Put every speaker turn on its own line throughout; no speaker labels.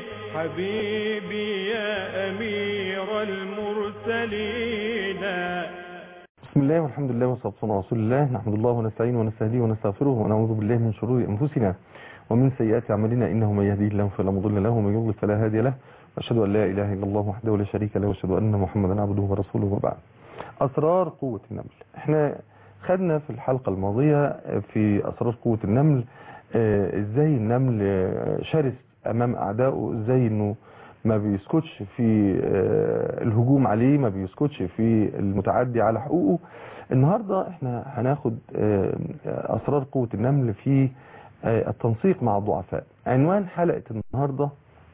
حبيبي يا أمير المرسلين
بسم الله والحمد لله والصلاة والسلام على رسول الله نحمد الله ونستعينه ونستهديه ونستغفره ونعوذ بالله من شرور أنفسنا ومن سيئات أعمالنا إنه من يهديه الله فلا مضل له ومن يضلل فلا هادي له وأشهد أن لا إله إلا الله وحده لا شريك له وأشهد أن محمدا عبده ورسوله وبعد أسرار قوة النمل احنا خدنا في الحلقة الماضية في أسرار قوة النمل آه، ازاي النمل آه، شرس أمام أعدائه ازاي انه ما بيسكتش في آه، الهجوم عليه ما بيسكتش في المتعدي على حقوقه النهاردة احنا هناخد آه، أسرار قوة النمل في آه، التنسيق مع الضعفاء عنوان حلقة النهاردة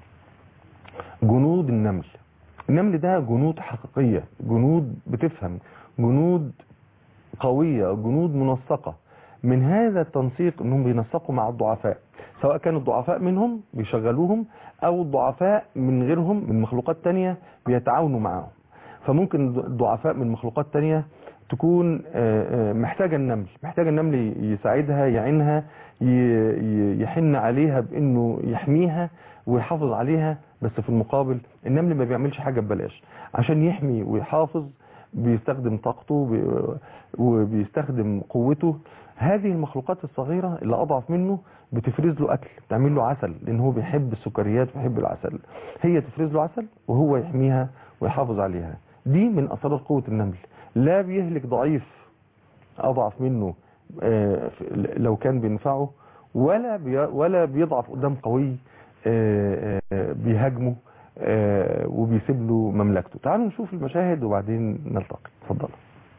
جنود النمل النمل ده جنود حقيقية جنود بتفهم جنود قوية جنود منسقة من هذا التنسيق انهم بينسقوا مع الضعفاء سواء كان الضعفاء منهم بيشغلوهم او الضعفاء من غيرهم من مخلوقات تانية بيتعاونوا معاهم فممكن الضعفاء من مخلوقات تانية تكون آه، آه، محتاجة النمل محتاجة النمل يساعدها يعينها ي- ي- يحن عليها بانه يحميها ويحافظ عليها بس في المقابل النمل ما بيعملش حاجة ببلاش عشان يحمي ويحافظ بيستخدم طاقته بي- وبيستخدم قوته هذه المخلوقات الصغيرة اللي أضعف منه بتفرز له أكل تعمل له عسل لأن هو بيحب السكريات ويحب العسل هي تفرز له عسل وهو يحميها ويحافظ عليها دي من أسرار قوة النمل لا بيهلك ضعيف أضعف منه آه، لو كان بينفعه ولا بي ولا بيضعف قدام قوي آه، آه، بيهاجمه آه، وبيسيب له مملكته تعالوا نشوف المشاهد وبعدين نلتقي اتفضلوا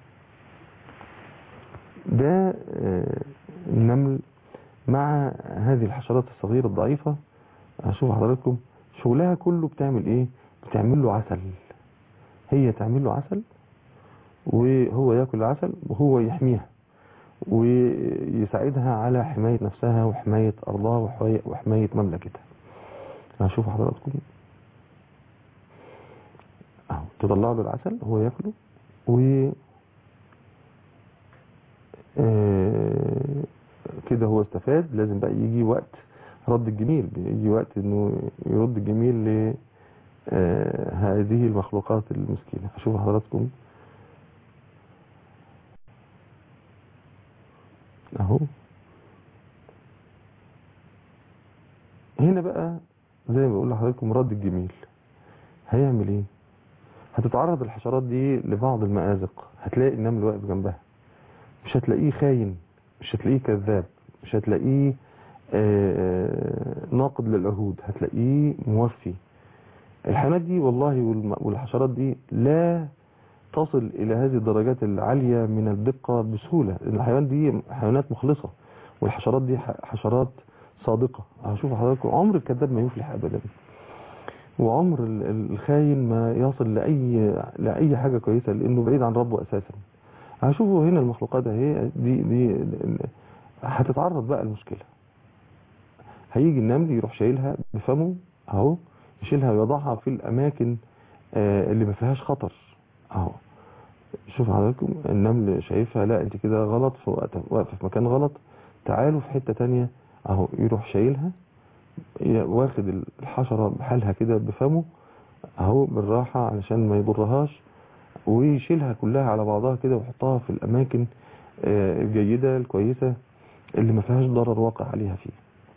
ده آه، النمل مع هذه الحشرات الصغيرة الضعيفة هشوف حضراتكم شغلها كله بتعمل ايه بتعمل له عسل هي تعمل له عسل وهو ياكل العسل وهو يحميها ويساعدها على حماية نفسها وحماية أرضها وحماية- وحماية مملكتها هشوف حضراتكم اهو تطلع له العسل هو ياكله و آه، كده هو استفاد لازم بقى يجي وقت رد الجميل يجي وقت انه يرد الجميل ل آه، هذه المخلوقات المسكينة اشوف حضراتكم اهو هنا بقى زي ما بقول لحضراتكم رد الجميل هيعمل ايه هتتعرض الحشرات دي لبعض المآزق هتلاقي النمل واقف جنبها مش هتلاقيه خاين مش هتلاقيه كذاب مش هتلاقيه آه، ناقض للعهود هتلاقيه موفي الحيوانات دي والله والم- والحشرات دي لا تصل إلى هذه الدرجات العالية من الدقة بسهولة لأن الحيوانات دي حيوانات مخلصة والحشرات دي ح- حشرات صادقة هشوف حضراتكم عمر الكذاب ما يفلح أبدا وعمر ال- ال- الخاين ما يصل لأي لأي حاجة كويسة لأنه بعيد عن ربه أساسا هشوفوا هنا المخلوقات اهي دي دي هتتعرض بقى المشكلة هيجي النمل يروح شايلها بفمه اهو يشيلها ويضعها في الاماكن آه، اللي ما فيهاش خطر اهو شوف حضراتكم النمل شايفها لا انت كده غلط في وقت واقفه في مكان غلط تعالوا في حتة تانية اهو يروح شايلها ي- واخد الحشرة بحالها كده بفمه اهو بالراحة علشان ما يضرهاش ويشيلها كلها على بعضها كده ويحطها في الاماكن آه، الجيدة الكويسة اللي ما فيهاش ضرر واقع عليها فيه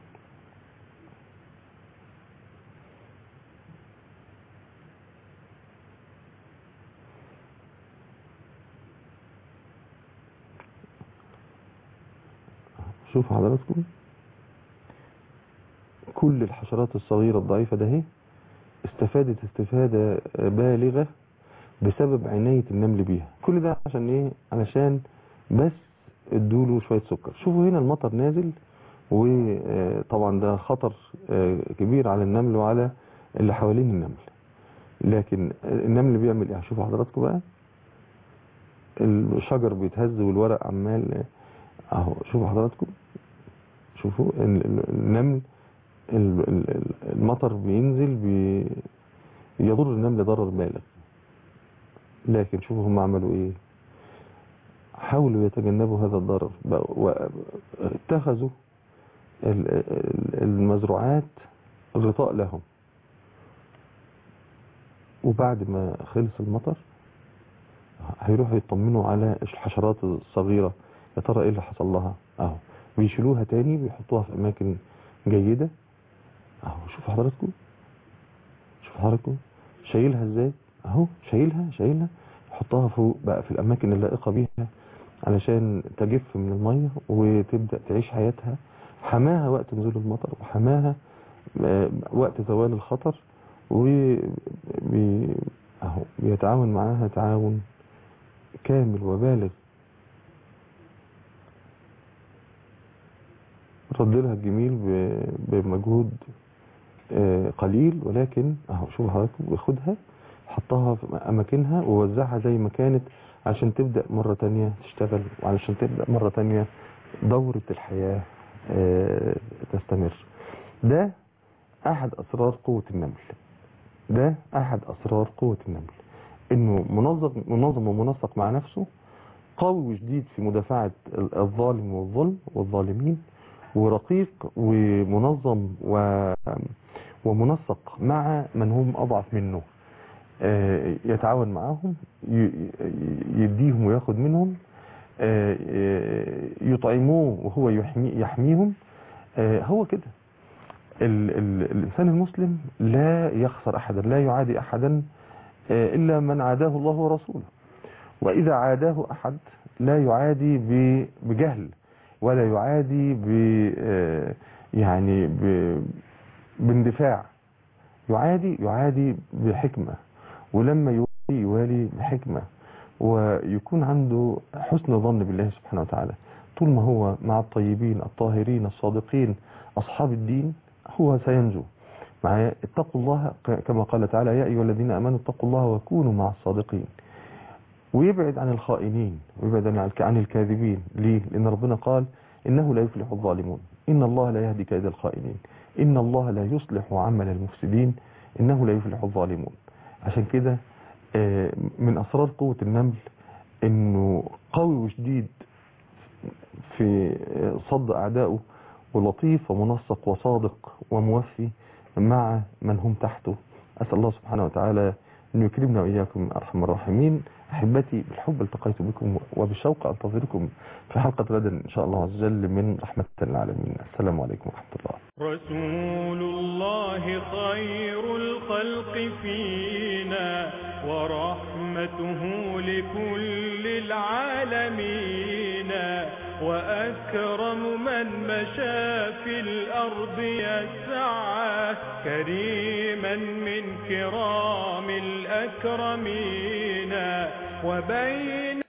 شوف حضراتكم كل الحشرات الصغيرة الضعيفة ده اهي استفادت استفادة بالغة بسبب عناية النمل بيها كل ده عشان ايه علشان بس ادوله شوية سكر شوفوا هنا المطر نازل وطبعا ده خطر آه، كبير على النمل وعلى اللي حوالين النمل لكن النمل بيعمل ايه شوفوا حضراتكم بقى الشجر بيتهز والورق عمال اهو شوفوا حضراتكم شوفوا ال- ال- النمل ال- ال- ال- المطر بينزل بي يضر النمل ضرر بالغ لكن شوفوا هم عملوا ايه حاولوا يتجنبوا هذا الضرر بقوا- و- اتخذوا ال- ال- المزروعات غطاء لهم وبعد ما خلص المطر هيروحوا يطمنوا على الحشرات الصغيرة يا ترى ايه اللي حصل لها اهو بيشيلوها تاني بيحطوها في اماكن جيدة اهو شوفوا حضراتكم شوفوا حضراتكم شايلها ازاي اهو شايلها شايلها يحطها فوق بقى في الاماكن اللائقة بيها علشان تجف من المية وتبدأ تعيش حياتها حماها وقت نزول المطر وحماها آه، وقت زوال الخطر و بي- اهو بيتعاون معاها تعاون كامل وبالغ رد لها الجميل ب- بمجهود آه، قليل ولكن اهو شوف حضراتكم بياخدها حطها في اماكنها ووزعها زي ما كانت عشان تبدا مره تانية تشتغل وعلشان تبدا مره تانية دوره الحياه آه، تستمر ده احد اسرار قوه النمل ده احد اسرار قوه النمل انه منظم منظم ومنسق مع نفسه قوي وشديد في مدافعه ال- الظالم والظلم والظالمين ورقيق ومنظم و ومنسق مع من هم اضعف منه آه، يتعاون معاهم ي- ي- يديهم وياخد منهم آه، آه، يطعموه وهو يحمي يحميهم آه، هو كده ال ال الإنسان المسلم لا يخسر أحدا لا يعادي أحدا آه، إلا من عاداه الله ورسوله وإذا عاداه أحد لا يعادي ب- بجهل ولا يعادي ب آه، يعني ب- باندفاع يعادي يعادي بحكمة ولما يوالي يوالي بحكمة ويكون عنده حسن ظن بالله سبحانه وتعالى طول ما هو مع الطيبين الطاهرين الصادقين أصحاب الدين هو سينجو معايا اتقوا الله ك- كما قال تعالى يا أيها الذين أمنوا اتقوا الله وكونوا مع الصادقين ويبعد عن الخائنين ويبعد عن الك- عن الكاذبين ليه؟ لأن ربنا قال إنه لا يفلح الظالمون إن الله لا يهدي كيد الخائنين إن الله لا يصلح عمل المفسدين إنه لا يفلح الظالمون عشان كده آه، من أسرار قوة النمل إنه قوي وشديد في آه، صد أعدائه ولطيف ومنسق وصادق وموفي مع من هم تحته أسأل الله سبحانه وتعالى أن يكرمنا وإياكم أرحم الراحمين أحبتي بالحب التقيت بكم وبالشوق أنتظركم في حلقة غدا إن شاء الله عز وجل من رحمة العالمين السلام عليكم ورحمة الله
رسول الله خير الخلق فينا ورحمته لكل العالمين وأكرم من مشى في الأرض يسعى كريما من كرام الأكرمين وبين